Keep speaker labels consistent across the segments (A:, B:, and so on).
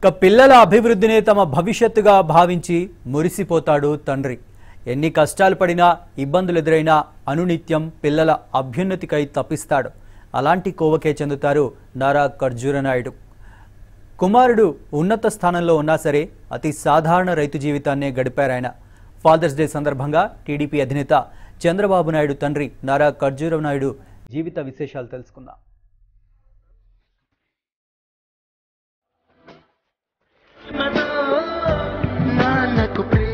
A: ఇక పిల్లల అభివృద్ధినే తమ భవిష్యత్తుగా భావించి మురిసిపోతాడు తండ్రి ఎన్ని కష్టాలు పడినా ఇబ్బందులు ఎదురైనా అనునిత్యం పిల్లల అభ్యున్నతికై తప్పిస్తాడు అలాంటి కోవకే చెందుతారు నారా ఖర్జూరనాయుడు కుమారుడు ఉన్నత స్థానంలో ఉన్నా సరే అతి సాధారణ రైతు జీవితాన్నే గడిపారాయన ఫాదర్స్ డే సందర్భంగా టీడీపీ అధినేత చంద్రబాబు నాయుడు తండ్రి నారా ఖర్జూరం నాయుడు జీవిత విశేషాలు తెలుసుకుందాం
B: నాన్నకు ప్రే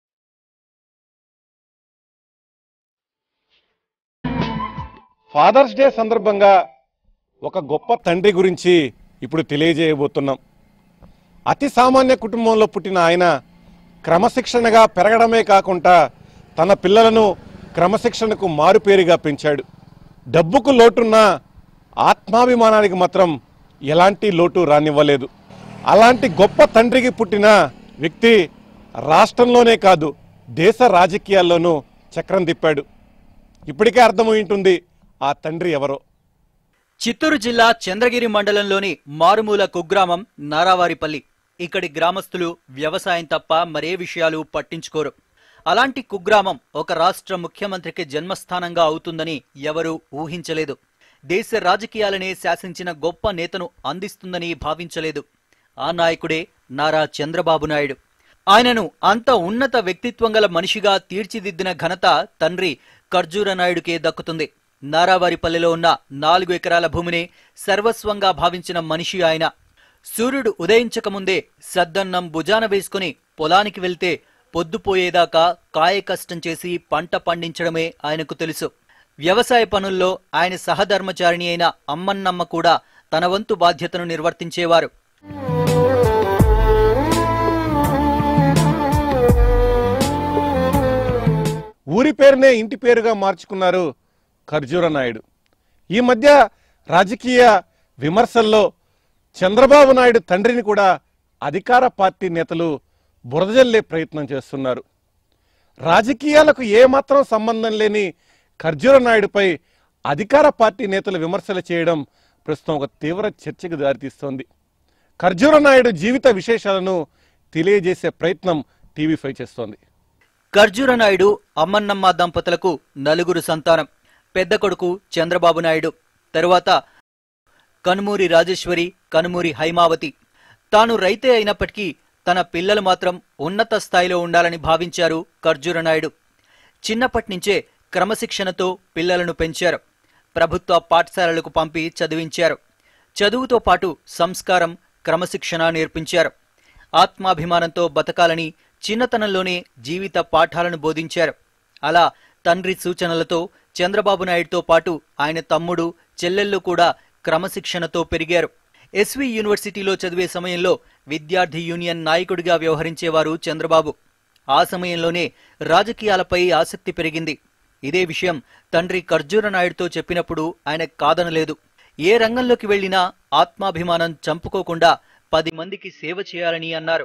C: ఫాదర్స్ డే సందర్భంగా ఒక గొప్ప తండ్రి గురించి ఇప్పుడు తెలియజేయబోతున్నాం అతి సామాన్య కుటుంబంలో పుట్టిన ఆయన క్రమశిక్షణగా పెరగడమే కాకుండా తన పిల్లలను క్రమశిక్షణకు మారుపేరుగా పెంచాడు డబ్బుకు లోటున్నా ఆత్మాభిమానానికి మాత్రం ఎలాంటి లోటు రానివ్వలేదు అలాంటి గొప్ప తండ్రికి పుట్టిన వ్యక్తి రాష్ట్రంలోనే కాదు దేశ రాజకీయాల్లోనూ చక్రం తిప్పాడు ఇప్పటికే అర్థమై ఉంటుంది ఆ తండ్రి ఎవరో
A: చిత్తూరు జిల్లా చంద్రగిరి మండలంలోని మారుమూల కుగ్రామం నారావారిపల్లి ఇక్కడి గ్రామస్తులు వ్యవసాయం తప్ప మరే విషయాలు పట్టించుకోరు అలాంటి కుగ్రామం ఒక రాష్ట్ర ముఖ్యమంత్రికి జన్మస్థానంగా అవుతుందని ఎవరూ ఊహించలేదు దేశ రాజకీయాలనే శాసించిన గొప్ప నేతను అందిస్తుందని భావించలేదు ఆ నాయకుడే నారా చంద్రబాబు నాయుడు ఆయనను అంత ఉన్నత వ్యక్తిత్వం గల మనిషిగా తీర్చిదిద్దిన ఘనత తండ్రి ఖర్జూర నాయుడుకే దక్కుతుంది నారావారిపల్లెలో ఉన్న నాలుగు ఎకరాల భూమిని సర్వస్వంగా భావించిన మనిషి ఆయన సూర్యుడు ఉదయించకముందే సద్దన్నం భుజాన వేసుకుని పొలానికి వెళ్తే పొద్దుపోయేదాకా కాయ కష్టం చేసి పంట పండించడమే ఆయనకు తెలుసు వ్యవసాయ పనుల్లో ఆయన సహధర్మచారిణి అయిన అమ్మన్నమ్మ కూడా తన వంతు బాధ్యతను నిర్వర్తించేవారు
C: ఊరి పేరునే ఇంటి పేరుగా మార్చుకున్నారు ఖర్జూర నాయుడు ఈ మధ్య రాజకీయ విమర్శల్లో చంద్రబాబు నాయుడు తండ్రిని కూడా అధికార పార్టీ నేతలు బురదజల్లే ప్రయత్నం చేస్తున్నారు రాజకీయాలకు ఏమాత్రం సంబంధం లేని ఖర్జూర నాయుడుపై అధికార పార్టీ నేతలు విమర్శలు చేయడం ప్రస్తుతం ఒక తీవ్ర చర్చకు దారితీస్తోంది ఖర్జూర నాయుడు జీవిత విశేషాలను తెలియజేసే ప్రయత్నం టీవీ ఫైవ్ చేస్తోంది
A: ఖర్జూర నాయుడు అమ్మన్నమ్మ దంపతులకు నలుగురు సంతానం పెద్ద కొడుకు చంద్రబాబు నాయుడు తరువాత కనుమూరి రాజేశ్వరి కనుమూరి హైమావతి తాను రైతే అయినప్పటికీ తన పిల్లలు మాత్రం ఉన్నత స్థాయిలో ఉండాలని భావించారు ఖర్జూర నాయుడు చిన్నప్పటి నుంచే క్రమశిక్షణతో పిల్లలను పెంచారు ప్రభుత్వ పాఠశాలలకు పంపి చదివించారు చదువుతో పాటు సంస్కారం క్రమశిక్షణ నేర్పించారు ఆత్మాభిమానంతో బతకాలని చిన్నతనంలోనే జీవిత పాఠాలను బోధించారు అలా తండ్రి సూచనలతో చంద్రబాబు నాయుడుతో పాటు ఆయన తమ్ముడు చెల్లెళ్ళు కూడా క్రమశిక్షణతో పెరిగారు ఎస్వి యూనివర్సిటీలో చదివే సమయంలో విద్యార్థి యూనియన్ నాయకుడిగా వ్యవహరించేవారు చంద్రబాబు ఆ సమయంలోనే రాజకీయాలపై ఆసక్తి పెరిగింది ఇదే విషయం తండ్రి ఖర్జూర నాయుడుతో చెప్పినప్పుడు ఆయన కాదనలేదు ఏ రంగంలోకి వెళ్లినా ఆత్మాభిమానం చంపుకోకుండా పది మందికి సేవ చేయాలని అన్నారు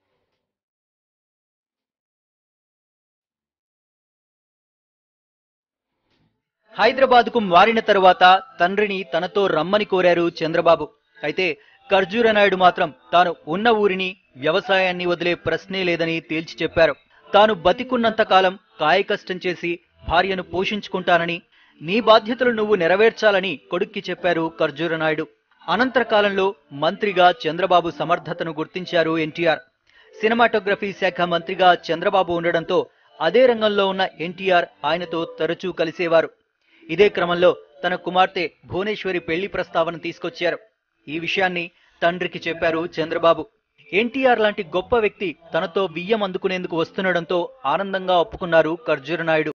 A: హైదరాబాద్కు మారిన తరువాత తండ్రిని తనతో రమ్మని కోరారు చంద్రబాబు అయితే ఖర్జూర నాయుడు మాత్రం తాను ఉన్న ఊరిని వ్యవసాయాన్ని వదిలే ప్రశ్నే లేదని తేల్చి చెప్పారు తాను బతికున్నంత కాలం కాయకష్టం చేసి భార్యను పోషించుకుంటానని నీ బాధ్యతలు నువ్వు నెరవేర్చాలని కొడుక్కి చెప్పారు ఖర్జూర నాయుడు అనంతర కాలంలో మంత్రిగా చంద్రబాబు సమర్థతను గుర్తించారు ఎన్టీఆర్ సినిమాటోగ్రఫీ శాఖ మంత్రిగా చంద్రబాబు ఉండడంతో అదే రంగంలో ఉన్న ఎన్టీఆర్ ఆయనతో తరచూ కలిసేవారు ఇదే క్రమంలో తన కుమార్తె భువనేశ్వరి పెళ్లి ప్రస్తావన తీసుకొచ్చారు ఈ విషయాన్ని తండ్రికి చెప్పారు చంద్రబాబు ఎన్టీఆర్ లాంటి గొప్ప వ్యక్తి తనతో బియ్యం అందుకునేందుకు వస్తుండడంతో ఆనందంగా ఒప్పుకున్నారు ఖర్జూర నాయుడు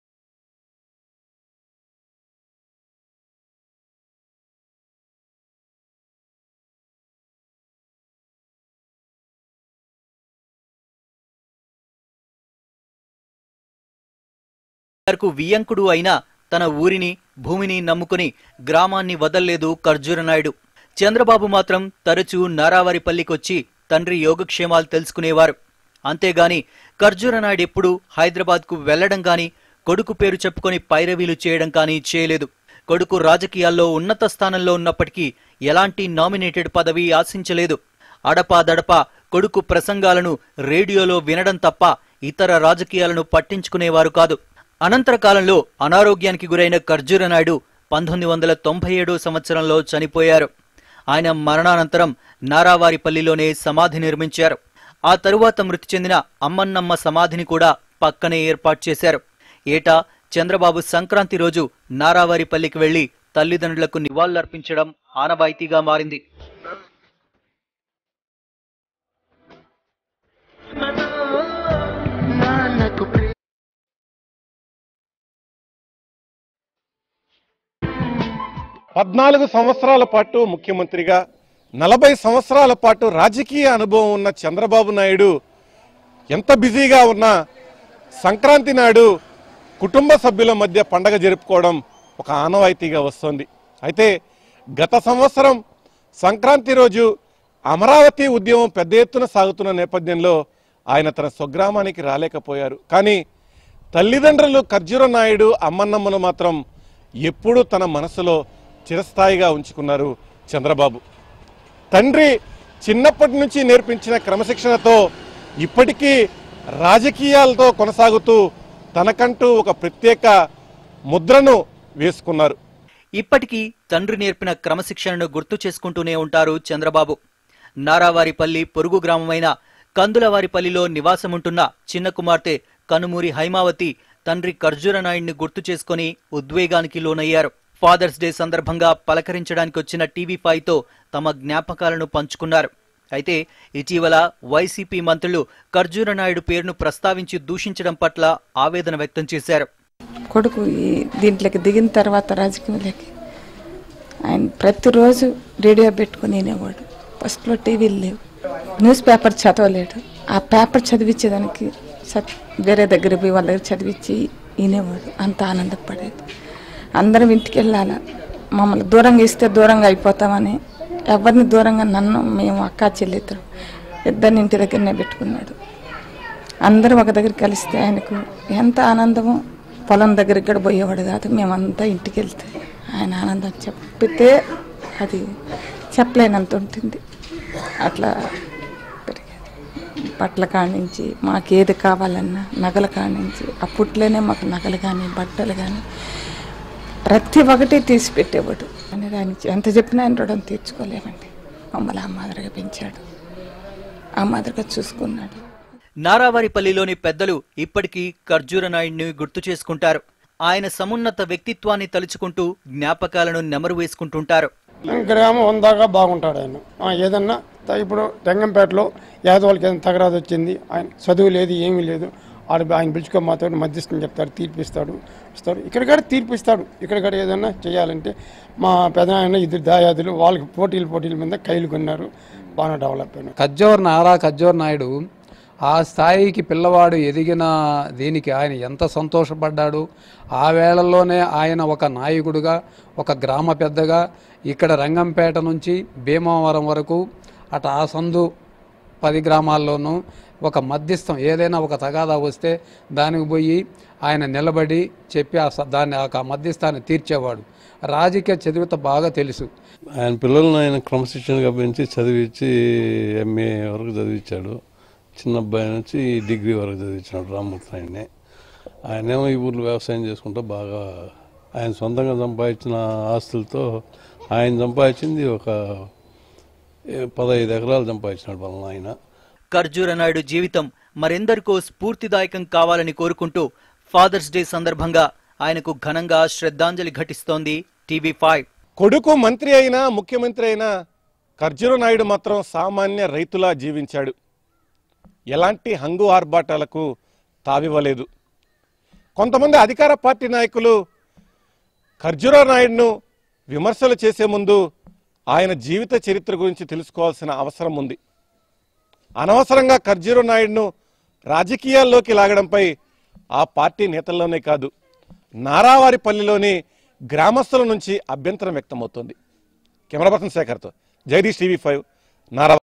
A: కు వియంకుడు అయినా తన ఊరిని భూమిని నమ్ముకుని గ్రామాన్ని వదల్లేదు ఖర్జూర నాయుడు చంద్రబాబు మాత్రం తరచూ నారావారిపల్లికొచ్చి తండ్రి యోగక్షేమాలు తెలుసుకునేవారు అంతేగాని ఖర్జూర నాయుడు ఎప్పుడూ హైదరాబాద్కు వెళ్లడం గాని కొడుకు పేరు చెప్పుకొని పైరవీలు చేయడం కానీ చేయలేదు కొడుకు రాజకీయాల్లో ఉన్నత స్థానంలో ఉన్నప్పటికీ ఎలాంటి నామినేటెడ్ పదవి ఆశించలేదు అడపాదడపా కొడుకు ప్రసంగాలను రేడియోలో వినడం తప్ప ఇతర రాజకీయాలను పట్టించుకునేవారు కాదు అనంతర కాలంలో అనారోగ్యానికి గురైన ఖర్జూర నాయుడు పంతొమ్మిది వందల తొంభై ఏడో సంవత్సరంలో చనిపోయారు ఆయన మరణానంతరం నారావారిపల్లిలోనే సమాధి నిర్మించారు ఆ తరువాత మృతి చెందిన అమ్మన్నమ్మ సమాధిని కూడా పక్కనే ఏర్పాటు చేశారు ఏటా చంద్రబాబు సంక్రాంతి రోజు నారావారిపల్లికి వెళ్లి తల్లిదండ్రులకు నివాళులర్పించడం ఆనవాయితీగా మారింది
B: నాన్నకు ప్రేమ
C: పద్నాలుగు సంవత్సరాల పాటు ముఖ్యమంత్రిగా నలభై సంవత్సరాల పాటు రాజకీయ అనుభవం ఉన్న చంద్రబాబు నాయుడు ఎంత బిజీగా ఉన్నా సంక్రాంతి నాడు కుటుంబ సభ్యుల మధ్య పండగ జరుపుకోవడం ఒక ఆనవాయితీగా వస్తోంది అయితే గత సంవత్సరం సంక్రాంతి రోజు అమరావతి ఉద్యమం పెద్ద ఎత్తున సాగుతున్న నేపథ్యంలో ఆయన తన స్వగ్రామానికి రాలేకపోయారు కానీ తల్లిదండ్రులు ఖర్జూర నాయుడు అమ్మన్నమ్మను మాత్రం ఎప్పుడూ తన మనసులో చిరస్థాయిగా ఉంచుకున్నారు చంద్రబాబు తండ్రి చిన్నప్పటి నుంచి నేర్పించిన క్రమశిక్షణతో ఇప్పటికీ రాజకీయాలతో కొనసాగుతూ తనకంటూ ఒక ప్రత్యేక ముద్రను వేసుకున్నారు
A: ఇప్పటికీ తండ్రి నేర్పిన క్రమశిక్షణను గుర్తు చేసుకుంటూనే ఉంటారు చంద్రబాబు నారావారిపల్లి పొరుగు గ్రామమైన కందులవారిపల్లిలో నివాసముంటున్న చిన్న కుమార్తె కనుమూరి హైమావతి తండ్రి ఖర్జూర నాయుడిని గుర్తు చేసుకుని ఉద్వేగానికి లోనయ్యారు ఫాదర్స్ డే సందర్భంగా పలకరించడానికి వచ్చిన టీవీ ఫైవ్ తో తమ జ్ఞాపకాలను పంచుకున్నారు అయితే ఇటీవల వైసీపీ మంత్రులు ఖర్జూర నాయుడు పేరును ప్రస్తావించి దూషించడం పట్ల ఆవేదన వ్యక్తం చేశారు
D: కొడుకు ఈ దీంట్లోకి దిగిన తర్వాత రాజకీయంలోకి ఆయన ప్రతిరోజు రేడియో పెట్టుకుని వినేవాడు ఫస్ట్లో టీవీలు లేవు న్యూస్ పేపర్ చదవలేడు ఆ పేపర్ చదివించేదానికి సత్ వేరే దగ్గర పోయి వాళ్ళ దగ్గర చదివించి వినేవాడు అంత ఆనందపడేది అందరం ఇంటికి వెళ్ళాలా మమ్మల్ని దూరంగా ఇస్తే దూరంగా అయిపోతామని ఎవరిని దూరంగా నన్ను మేము అక్క చెల్లిద్దరం ఇద్దరిని ఇంటి దగ్గరనే పెట్టుకున్నాడు అందరూ ఒక దగ్గర కలిస్తే ఆయనకు ఎంత ఆనందమో పొలం దగ్గరికి కూడా పోయేవాడు కాదు మేమంతా ఇంటికి వెళ్తే ఆయన ఆనందం చెప్పితే అది చెప్పలేనంత ఉంటుంది అట్లా పెరిగేది బట్టల కానించి మాకు ఏది కావాలన్నా నగల కానించి అప్పట్లోనే మాకు నగలు కానీ బట్టలు కానీ ప్రతి ఒక్కటి తీసి పెట్టేవాడు అనేది ఆయన ఎంత చెప్పినా ఆయన రుణం తీర్చుకోలేమండి మమ్మల్ని ఆ మాదిరిగా పెంచాడు ఆ మాదిరిగా చూసుకున్నాడు
A: నారావారిపల్లిలోని పెద్దలు ఇప్పటికీ ఖర్జూర నాయుడిని గుర్తు చేసుకుంటారు ఆయన సమున్నత వ్యక్తిత్వాన్ని తలుచుకుంటూ జ్ఞాపకాలను నెమరు వేసుకుంటుంటారు
E: గ్రామం ఉందాగా బాగుంటాడు ఆయన ఆ, ఏదన్నా త- ఇప్పుడు రంగంపేటలో యాదవాళ్ళకి ఏదైనా తగరాదు వచ్చింది ఆయన చదువు లేదు ఏమీ లేదు ఆడ ఆయన పిలుచుకో మాతో మధ్యస్థం చెప్తాడు తీర్పిస్తాడు ఇస్తాడు ఇక్కడ కూడా తీర్పిస్తాడు ఇక్కడ కూడా ఏదన్నా చేయాలంటే మా పెదనాయన ఇద్దరు దాయాదులు వాళ్ళకి పోటీలు పోటీల మీద కైలు కొన్నారు బాగా డెవలప్ అయినారు
F: కజ్జోర్ నారా కజ్జోర్ నాయుడు ఆ స్థాయికి పిల్లవాడు ఎదిగిన దీనికి ఆయన ఎంత సంతోషపడ్డాడు ఆ వేళల్లోనే ఆయన ఒక నాయకుడుగా ఒక గ్రామ పెద్దగా ఇక్కడ రంగంపేట నుంచి భీమవరం వరకు అటు ఆ సందు పది గ్రామాల్లోనూ ఒక మధ్యస్థం ఏదైనా ఒక తగాదా వస్తే దానికి పోయి ఆయన నిలబడి చెప్పి ఆ స- దాన్ని ఆ మధ్యస్థాన్ని తీర్చేవాడు రాజకీయ చదివిత బాగా తెలుసు
G: ఆయన పిల్లలను ఆయన క్రమశిక్షణగా పెంచి చదివించి ఎంఏ వరకు చదివించాడు చిన్న అబ్బాయి నుంచి డిగ్రీ వరకు చదివించాడు రామ్మూర్తి ఆయన్ని ఆయనేమో ఈ ఊర్లో వ్యవసాయం చేసుకుంటూ బాగా ఆయన సొంతంగా సంపాదించిన ఆస్తులతో ఆయన సంపాదించింది ఒక ఏ, పదహైదు ఎకరాలు సంపాదించినాడు వాళ్ళ ఆయన
A: ఖర్జూర నాయుడు జీవితం మరెందరికో స్ఫూర్తిదాయకం కావాలని కోరుకుంటూ ఫాదర్స్ డే సందర్భంగా ఆయనకు ఘనంగా శ్రద్ధాంజలి ఘటిస్తోంది టీవీ ఫైవ్
C: కొడుకు మంత్రి అయినా ముఖ్యమంత్రి అయినా ఖర్జూర నాయుడు మాత్రం సామాన్య రైతులా జీవించాడు ఎలాంటి హంగు ఆర్భాటాలకు తావివ్వలేదు కొంతమంది అధికార పార్టీ నాయకులు ఖర్జూర నాయుడును విమర్శలు చేసే ముందు ఆయన జీవిత చరిత్ర గురించి తెలుసుకోవాల్సిన అవసరం ఉంది అనవసరంగా ఖర్జూర నాయుడును రాజకీయాల్లోకి లాగడంపై ఆ పార్టీ నేతల్లోనే కాదు నారావారిపల్లిలోని గ్రామస్తుల నుంచి అభ్యంతరం వ్యక్తమవుతోంది కెమెరా పర్సన్ శేఖర్తో జగదీష్ టీవీ ఫైవ్ నారా